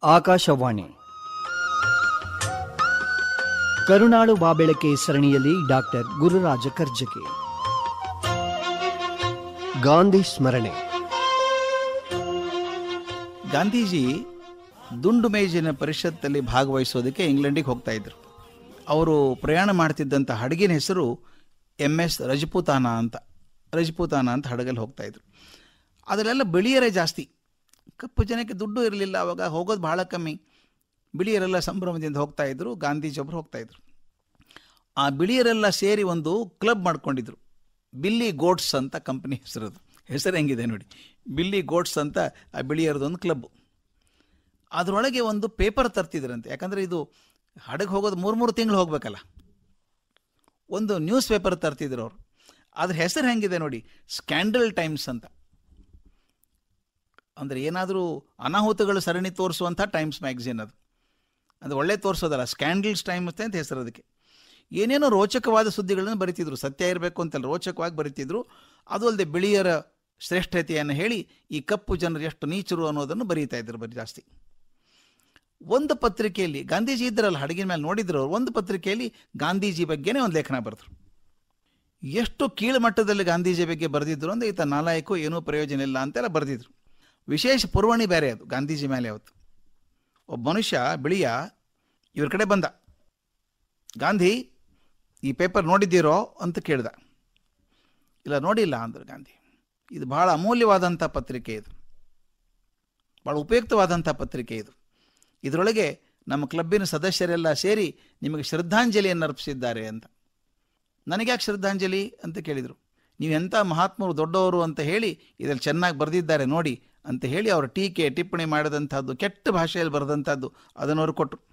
ಆಕಾಶವಾಣಿ ಕರುನಾಳು ಬಾಬೆಳಕೆ ಸರಣಿಯಲ್ಲಿ ಡಾಕ್ಟರ್ ಗುರುರಾಜ ಕರ್ಜಗಿ ಗಾಂಧಿ ಸ್ಮರಣೆ ಗಾಂಧೀಜಿ ದುಂಡು ಮೇಜಿನ ಪರಿಷತ್ತಲ್ಲಿ ಭಾಗವಹಿಸೋದಕ್ಕೆ ಇಂಗ್ಲೆಂಡಿಗೆ ಹೋಗ್ತಾ ಇದ್ರು ಅವರು ಪ್ರಯಾಣ ಮಾಡ್ತಿದ್ದಂಥ ಹಡಗಿನ ಹೆಸರು ಎಮ್ ಎಸ್ ರಜಪೂತಾನ ಅಂತ ರಜಪೂತಾನ ಅಂತ ಹಡಗಲ್ಲಿ ಹೋಗ್ತಾ ಇದ್ರು ಅದರಲ್ಲೆಲ್ಲ ಬಿಳಿಯರೇ ಜಾಸ್ತಿ ಕಪ್ಪು ಜನಕ್ಕೆ ದುಡ್ಡು ಇರಲಿಲ್ಲ ಅವಾಗ ಹೋಗೋದು ಬಹಳ ಕಮ್ಮಿ ಬಿಳಿಯರೆಲ್ಲ ಸಂಭ್ರಮದಿಂದ ಹೋಗ್ತಾ ಇದ್ರು ಗಾಂಧೀಜಿಯೊಬ್ಬರು ಹೋಗ್ತಾ ಇದ್ರು ಆ ಬಿಳಿಯರೆಲ್ಲ ಸೇರಿ ಒಂದು ಕ್ಲಬ್ ಮಾಡ್ಕೊಂಡಿದ್ರು ಬಿಲ್ಲಿ ಗೋಡ್ಸ್ ಅಂತ ಕಂಪ್ನಿ ಹೆಸರದು ಹೆಸರು ಹೆಂಗಿದೆ ನೋಡಿ ಬಿಲ್ಲಿ ಗೋಡ್ಸ್ ಅಂತ ಆ ಬಿಳಿಯರದೊಂದು ಕ್ಲಬ್ ಅದರೊಳಗೆ ಒಂದು ಪೇಪರ್ ತರ್ತಿದ್ರಂತೆ ಯಾಕಂದರೆ ಇದು ಹಡಗೆ ಹೋಗೋದು ಮೂರು ಮೂರು ತಿಂಗಳು ಹೋಗಬೇಕಲ್ಲ ಒಂದು ನ್ಯೂಸ್ ಪೇಪರ್ ತರ್ತಿದ್ರು ಅವರು ಅದ್ರ ಹೆಸರು ಹೆಂಗಿದೆ ನೋಡಿ ಸ್ಕ್ಯಾಂಡಲ್ ಟೈಮ್ಸ್ ಅಂತ ಅಂದರೆ ಏನಾದರೂ ಅನಾಹುತಗಳು ಸರಣಿ ತೋರಿಸುವಂಥ ಟೈಮ್ಸ್ ಮ್ಯಾಗ್ಝಿನ್ ಅದು ಅದು ಒಳ್ಳೆ ತೋರಿಸೋದಲ್ಲ ಸ್ಕ್ಯಾಂಡಲ್ಸ್ ಟೈಮ್ಸ್ ಅಂತ ಹೆಸರು ಅದಕ್ಕೆ ಏನೇನೋ ರೋಚಕವಾದ ಸುದ್ದಿಗಳನ್ನು ಬರಿತಿದ್ರು ಸತ್ಯ ಇರಬೇಕು ಅಂತಲ್ಲ ರೋಚಕವಾಗಿ ಬರಿತಿದ್ರು ಅದು ಅಲ್ಲದೆ ಬಿಳಿಯರ ಶ್ರೇಷ್ಠತೆಯನ್ನು ಹೇಳಿ ಈ ಕಪ್ಪು ಜನರು ಎಷ್ಟು ನೀಚರು ಅನ್ನೋದನ್ನು ಬರೀತಾ ಇದ್ರು ಬರೀ ಜಾಸ್ತಿ ಒಂದು ಪತ್ರಿಕೆಯಲ್ಲಿ ಗಾಂಧೀಜಿ ಇದ್ದರಲ್ಲ ಹಡಗಿನ ಮೇಲೆ ನೋಡಿದ್ರು ಅವ್ರು ಒಂದು ಪತ್ರಿಕೆಯಲ್ಲಿ ಗಾಂಧೀಜಿ ಬಗ್ಗೆನೇ ಒಂದು ಲೇಖನ ಬರೆದ್ರು ಎಷ್ಟು ಕೀಳುಮಟ್ಟದಲ್ಲಿ ಗಾಂಧೀಜಿ ಬಗ್ಗೆ ಬರೆದಿದ್ರು ಅಂದರೆ ಈತ ನಾಲಾಯಕು ಏನೂ ಪ್ರಯೋಜನ ಇಲ್ಲ ಅಂತೆಲ್ಲ ಬರೆದಿದ್ರು ವಿಶೇಷ ಪುರವಣಿ ಬೇರೆ ಅದು ಗಾಂಧೀಜಿ ಮೇಲೆ ಅವತ್ತು ಒಬ್ಬ ಮನುಷ್ಯ ಬಿಳಿಯ ಇವ್ರ ಕಡೆ ಬಂದ ಗಾಂಧಿ ಈ ಪೇಪರ್ ನೋಡಿದ್ದೀರೋ ಅಂತ ಕೇಳ್ದ ಇಲ್ಲ ನೋಡಿಲ್ಲ ಅಂದರು ಗಾಂಧಿ ಇದು ಭಾಳ ಅಮೂಲ್ಯವಾದಂಥ ಪತ್ರಿಕೆ ಇದು ಭಾಳ ಉಪಯುಕ್ತವಾದಂಥ ಪತ್ರಿಕೆ ಇದು ಇದರೊಳಗೆ ನಮ್ಮ ಕ್ಲಬ್ಬಿನ ಸದಸ್ಯರೆಲ್ಲ ಸೇರಿ ನಿಮಗೆ ಶ್ರದ್ಧಾಂಜಲಿಯನ್ನು ಅರ್ಪಿಸಿದ್ದಾರೆ ಅಂತ ನನಗ್ಯಾಕೆ ಶ್ರದ್ಧಾಂಜಲಿ ಅಂತ ಕೇಳಿದರು ನೀವು ಎಂಥ ಮಹಾತ್ಮರು ದೊಡ್ಡವರು ಅಂತ ಹೇಳಿ ಇದರಲ್ಲಿ ಚೆನ್ನಾಗಿ ಬರೆದಿದ್ದಾರೆ ನೋಡಿ ಅಂತ ಹೇಳಿ ಅವರು ಟೀಕೆ ಟಿಪ್ಪಣಿ ಮಾಡಿದಂಥದ್ದು ಕೆಟ್ಟ ಭಾಷೆಯಲ್ಲಿ ಬರೆದಂಥದ್ದು ಅದನ್ನು ಅವರು ಕೊಟ್ಟರು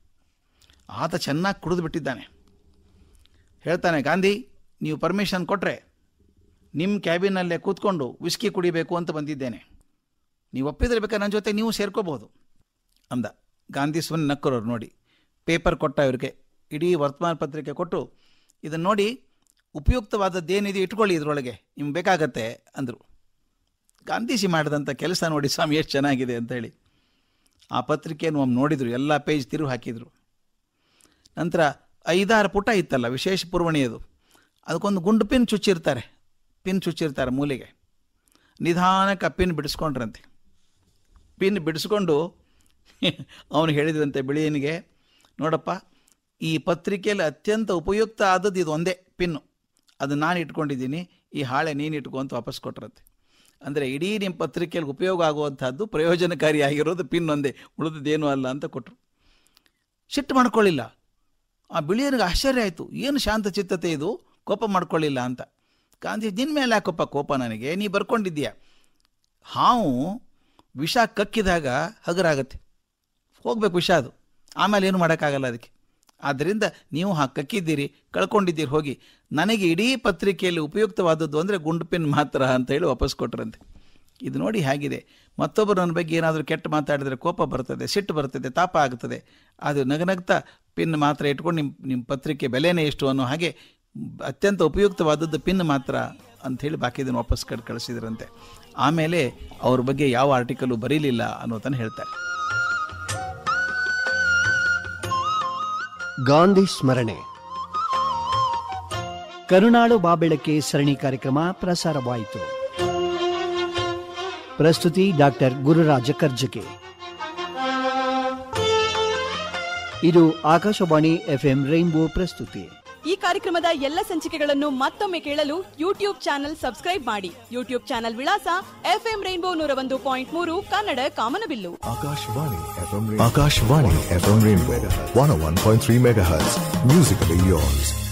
ಆತ ಚೆನ್ನಾಗಿ ಕುಡಿದು ಬಿಟ್ಟಿದ್ದಾನೆ ಹೇಳ್ತಾನೆ ಗಾಂಧಿ ನೀವು ಪರ್ಮಿಷನ್ ಕೊಟ್ಟರೆ ನಿಮ್ಮ ಕ್ಯಾಬಿನಲ್ಲೇ ಕೂತ್ಕೊಂಡು ವಿಸ್ಕಿ ಕುಡಿಬೇಕು ಅಂತ ಬಂದಿದ್ದೇನೆ ನೀವು ಒಪ್ಪಿದ್ರೆ ಬೇಕಾದ್ರೆ ನನ್ನ ಜೊತೆ ನೀವು ಸೇರ್ಕೋಬೋದು ಅಂದ ಗಾಂಧಿ ಸುಮ್ಮನೆ ನಕ್ಕರೋರು ನೋಡಿ ಪೇಪರ್ ಕೊಟ್ಟ ಇವ್ರಿಗೆ ಇಡೀ ವರ್ತಮಾನ ಪತ್ರಿಕೆ ಕೊಟ್ಟು ಇದನ್ನು ನೋಡಿ ಉಪಯುಕ್ತವಾದದ್ದೇನಿದೆ ಇಟ್ಕೊಳ್ಳಿ ಇದರೊಳಗೆ ನಿಮ್ಗೆ ಬೇಕಾಗತ್ತೆ ಅಂದರು ಗಾಂಧೀಜಿ ಮಾಡಿದಂಥ ಕೆಲಸ ನೋಡಿ ಸ್ವಾಮಿ ಎಷ್ಟು ಚೆನ್ನಾಗಿದೆ ಅಂತ ಹೇಳಿ ಆ ಪತ್ರಿಕೆಯನ್ನು ಒಮ್ಮೆ ನೋಡಿದರು ಎಲ್ಲ ಪೇಜ್ ತಿರುವು ಹಾಕಿದರು ನಂತರ ಐದಾರು ಪುಟ ಇತ್ತಲ್ಲ ವಿಶೇಷ ಪುರವಣಿಯದು ಅದಕ್ಕೊಂದು ಗುಂಡು ಪಿನ್ ಚುಚ್ಚಿರ್ತಾರೆ ಪಿನ್ ಚುಚ್ಚಿರ್ತಾರೆ ಮೂಲೆಗೆ ನಿಧಾನಕ್ಕೆ ಆ ಪಿನ್ ಬಿಡಿಸ್ಕೊಂಡ್ರಂತೆ ಪಿನ್ ಬಿಡಿಸ್ಕೊಂಡು ಅವನು ಹೇಳಿದ್ರಂತೆ ಬಿಳಿಯನಿಗೆ ನೋಡಪ್ಪ ಈ ಪತ್ರಿಕೆಯಲ್ಲಿ ಅತ್ಯಂತ ಉಪಯುಕ್ತ ಆದದ್ದು ಇದು ಒಂದೇ ಪಿನ್ನು ಅದು ನಾನು ಇಟ್ಕೊಂಡಿದ್ದೀನಿ ಈ ಹಾಳೆ ನೀನು ಇಟ್ಕೊ ಅಂತ ವಾಪಸ್ ಕೊಟ್ರಂತೆ ಅಂದರೆ ಇಡೀ ನಿಮ್ಮ ಪತ್ರಿಕೆಯಲ್ಲಿ ಉಪಯೋಗ ಆಗುವಂಥದ್ದು ಪ್ರಯೋಜನಕಾರಿಯಾಗಿರೋದು ಪಿನ್ ಒಂದೇ ಉಳಿದದ್ದೇನೂ ಅಲ್ಲ ಅಂತ ಕೊಟ್ಟರು ಸಿಟ್ಟು ಮಾಡ್ಕೊಳ್ಳಿಲ್ಲ ಆ ಬಿಳಿಯನಿಗೆ ಆಶ್ಚರ್ಯ ಆಯಿತು ಏನು ಶಾಂತ ಚಿತ್ತತೆ ಇದು ಕೋಪ ಮಾಡ್ಕೊಳ್ಳಿಲ್ಲ ಅಂತ ಗಾಂಧಿ ನಿನ್ನ ಮೇಲೆ ಯಾಕಪ್ಪ ಕೋಪ ನನಗೆ ನೀ ಬರ್ಕೊಂಡಿದ್ದೀಯ ಹಾವು ವಿಷ ಕಕ್ಕಿದಾಗ ಹಗರಾಗತ್ತೆ ಹೋಗ್ಬೇಕು ವಿಷ ಅದು ಆಮೇಲೆ ಏನು ಮಾಡೋಕ್ಕಾಗಲ್ಲ ಅದಕ್ಕೆ ಆದ್ದರಿಂದ ನೀವು ಹಾ ಕಕ್ಕಿದ್ದೀರಿ ಕಳ್ಕೊಂಡಿದ್ದೀರಿ ಹೋಗಿ ನನಗೆ ಇಡೀ ಪತ್ರಿಕೆಯಲ್ಲಿ ಉಪಯುಕ್ತವಾದದ್ದು ಅಂದರೆ ಗುಂಡು ಪಿನ್ ಮಾತ್ರ ಅಂತ ಹೇಳಿ ವಾಪಸ್ ಕೊಟ್ರಂತೆ ಇದು ನೋಡಿ ಹೇಗಿದೆ ಮತ್ತೊಬ್ಬರು ನನ್ನ ಬಗ್ಗೆ ಏನಾದರೂ ಕೆಟ್ಟ ಮಾತಾಡಿದರೆ ಕೋಪ ಬರ್ತದೆ ಸಿಟ್ಟು ಬರ್ತದೆ ತಾಪ ಆಗ್ತದೆ ಅದು ನಗನಗ್ತಾ ಪಿನ್ ಮಾತ್ರ ಇಟ್ಕೊಂಡು ನಿಮ್ಮ ನಿಮ್ಮ ಪತ್ರಿಕೆ ಬೆಲೆನೇ ಎಷ್ಟು ಅನ್ನೋ ಹಾಗೆ ಅತ್ಯಂತ ಉಪಯುಕ್ತವಾದದ್ದು ಪಿನ್ ಮಾತ್ರ ಅಂಥೇಳಿ ಬಾಕಿದನ್ನು ವಾಪಸ್ ಕಡ್ ಕಳಿಸಿದ್ರಂತೆ ಆಮೇಲೆ ಅವ್ರ ಬಗ್ಗೆ ಯಾವ ಆರ್ಟಿಕಲು ಬರೀಲಿಲ್ಲ ಅನ್ನೋದನ್ನು ಹೇಳ್ತಾರೆ ಗಾಂಧಿ ಸ್ಮರಣೆ ಕರುನಾಳು ಬಾಬೆಳಕೆ ಸರಣಿ ಕಾರ್ಯಕ್ರಮ ಪ್ರಸಾರವಾಯಿತು ಪ್ರಸ್ತುತಿ ಡಾಕ್ಟರ್ ಗುರುರಾಜ ಕರ್ಜಕೆ ಇದು ಆಕಾಶವಾಣಿ ಎಫ್ಎಂ ರೈನ್ಬೋ ಪ್ರಸ್ತುತಿ ಈ ಕಾರ್ಯಕ್ರಮದ ಎಲ್ಲ ಸಂಚಿಕೆಗಳನ್ನು ಮತ್ತೊಮ್ಮೆ ಕೇಳಲು ಯೂಟ್ಯೂಬ್ ಚಾನೆಲ್ ಸಬ್ಸ್ಕ್ರೈಬ್ ಮಾಡಿ ಯೂಟ್ಯೂಬ್ ಚಾನೆಲ್ ವಿಳಾಸ ಎಫ್ಎಂ ರೈನ್ಬೋ ನೂರ ಒಂದು ಪಾಯಿಂಟ್ ಮೂರು ಕನ್ನಡ ಕಾಮನಬಿಲ್ಲು Akashvani FM Rainbow. Akashvani FM Rainbow. 101.3 megahertz. Musically yours.